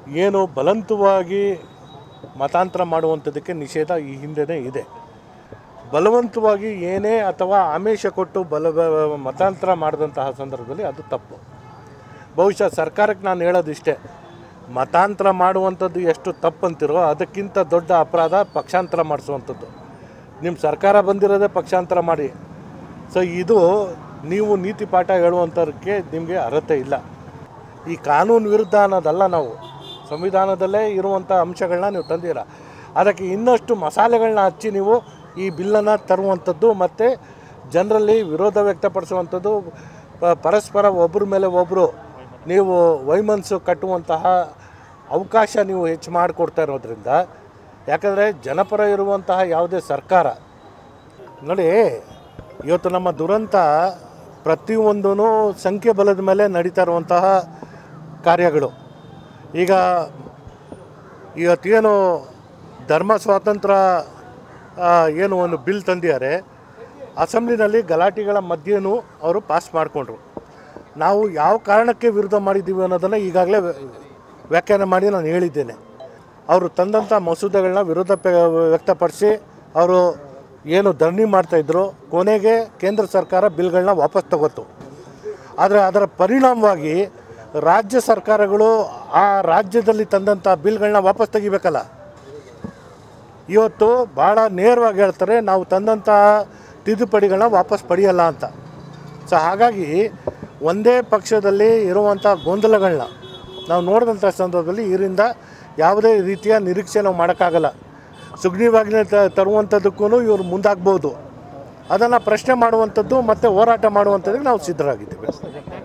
ಏನು ಬಲವಂತವಾಗಿ ಮತಾಂತರ ಮಾಡುವಂಥದ್ದಕ್ಕೆ ನಿಷೇಧ ಈ ಹಿಂದೆನೇ ಇದೆ ಬಲವಂತವಾಗಿ ಏನೇ ಅಥವಾ ಆಮಿಷ ಕೊಟ್ಟು ಬಲ ಮತಾಂತರ ಮಾಡಿದಂತಹ ಸಂದರ್ಭದಲ್ಲಿ ಅದು ತಪ್ಪು ಬಹುಶಃ ಸರ್ಕಾರಕ್ಕೆ ನಾನು ಹೇಳೋದಿಷ್ಟೇ ಮತಾಂತರ ಮಾಡುವಂಥದ್ದು ಎಷ್ಟು ತಪ್ಪಂತಿರೋ ಅದಕ್ಕಿಂತ ದೊಡ್ಡ ಅಪರಾಧ ಪಕ್ಷಾಂತರ ಮಾಡಿಸುವಂಥದ್ದು ನಿಮ್ಮ ಸರ್ಕಾರ ಬಂದಿರೋದೇ ಪಕ್ಷಾಂತರ ಮಾಡಿ ಸೊ ಇದು ನೀವು ನೀತಿ ಪಾಠ ಹೇಳುವಂಥದಕ್ಕೆ ನಿಮಗೆ ಅರ್ಹತೆ ಇಲ್ಲ ಈ ಕಾನೂನು ವಿರುದ್ಧ ಅನ್ನೋದಲ್ಲ ನಾವು ಸಂವಿಧಾನದಲ್ಲೇ ಇರುವಂಥ ಅಂಶಗಳನ್ನ ನೀವು ತಂದಿರ ಅದಕ್ಕೆ ಇನ್ನಷ್ಟು ಮಸಾಲೆಗಳನ್ನ ಹಚ್ಚಿ ನೀವು ಈ ಬಿಲ್ಲನ್ನು ತರುವಂಥದ್ದು ಮತ್ತು ಜನರಲ್ಲಿ ವಿರೋಧ ವ್ಯಕ್ತಪಡಿಸುವಂಥದ್ದು ಪ- ಪರಸ್ಪರ ಒಬ್ಬರ ಮೇಲೆ ಒಬ್ಬರು ನೀವು ವೈಮನಸ್ಸು ಕಟ್ಟುವಂತಹ ಅವಕಾಶ ನೀವು ಹೆಚ್ಚು ಮಾಡಿಕೊಡ್ತಾ ಇರೋದ್ರಿಂದ ಯಾಕಂದರೆ ಜನಪರ ಇರುವಂತಹ ಯಾವುದೇ ಸರ್ಕಾರ ನೋಡಿ ಇವತ್ತು ನಮ್ಮ ದುರಂತ ಪ್ರತಿಯೊಂದೂ ಸಂಖ್ಯೆ ಬಲದ ಮೇಲೆ ನಡೀತಾ ಇರುವಂತಹ ಕಾರ್ಯಗಳು ಈಗ ಇವತ್ತೇನು ಧರ್ಮ ಸ್ವಾತಂತ್ರ್ಯ ಆ, ಏನು ಒಂದು ಬಿಲ್ ತಂದಿದ್ದಾರೆ ಅಸೆಂಬ್ಲಿನಲ್ಲಿ ಗಲಾಟೆಗಳ ಮಧ್ಯೆನೂ ಅವರು ಪಾಸ್ ಮಾಡಿಕೊಂಡ್ರು ನಾವು ಯಾವ ಕಾರಣಕ್ಕೆ ವಿರೋಧ ಮಾಡಿದ್ದೀವಿ ಅನ್ನೋದನ್ನು ಈಗಾಗಲೇ ವ್ಯಾಖ್ಯಾನ ಮಾಡಿ ನಾನು ಹೇಳಿದ್ದೇನೆ ಅವರು ತಂದಂಥ ಮಸೂದೆಗಳನ್ನ ವಿರೋಧ ಪ- ವ್ಯಕ್ತಪಡಿಸಿ ಅವರು ಏನು ಧರಣಿ ಮಾಡ್ತಾಯಿದ್ರು ಕೊನೆಗೆ ಕೇಂದ್ರ ಸರ್ಕಾರ ಬಿಲ್ಗಳನ್ನ ವಾಪಸ್ ತಗೋತು ಆದರೆ ಅದರ ಪರಿಣಾಮವಾಗಿ ರಾಜ್ಯ ಸರ್ಕಾರಗಳು ಆ ರಾಜ್ಯದಲ್ಲಿ ತಂದಂಥ ಬಿಲ್ಗಳನ್ನ ವಾಪಸ್ ತೆಗಿಬೇಕಲ್ಲ ಇವತ್ತು ಭಾಳ ನೇರವಾಗಿ ಹೇಳ್ತಾರೆ ನಾವು ತಂದಂಥ ತಿದ್ದುಪಡಿಗಳನ್ನ ವಾಪಸ್ ಪಡೆಯಲ್ಲ ಅಂತ ಸೊ ಹಾಗಾಗಿ ಒಂದೇ ಪಕ್ಷದಲ್ಲಿ ಇರುವಂಥ ಗೊಂದಲಗಳನ್ನ ನಾವು ನೋಡಿದಂಥ ಸಂದರ್ಭದಲ್ಲಿ ಇದರಿಂದ ಯಾವುದೇ ರೀತಿಯ ನಿರೀಕ್ಷೆ ನಾವು ಮಾಡೋಕ್ಕಾಗಲ್ಲ ಸುಗ್ರೀವಾಜ್ಞೆ ತ ತರುವಂಥದ್ದಕ್ಕೂ ಇವರು ಮುಂದಾಗ್ಬೋದು ಅದನ್ನು ಪ್ರಶ್ನೆ ಮಾಡುವಂಥದ್ದು ಮತ್ತು ಹೋರಾಟ ಮಾಡುವಂಥದ್ದಕ್ಕೆ ನಾವು ಸಿದ್ಧರಾಗಿದ್ದೀವಿ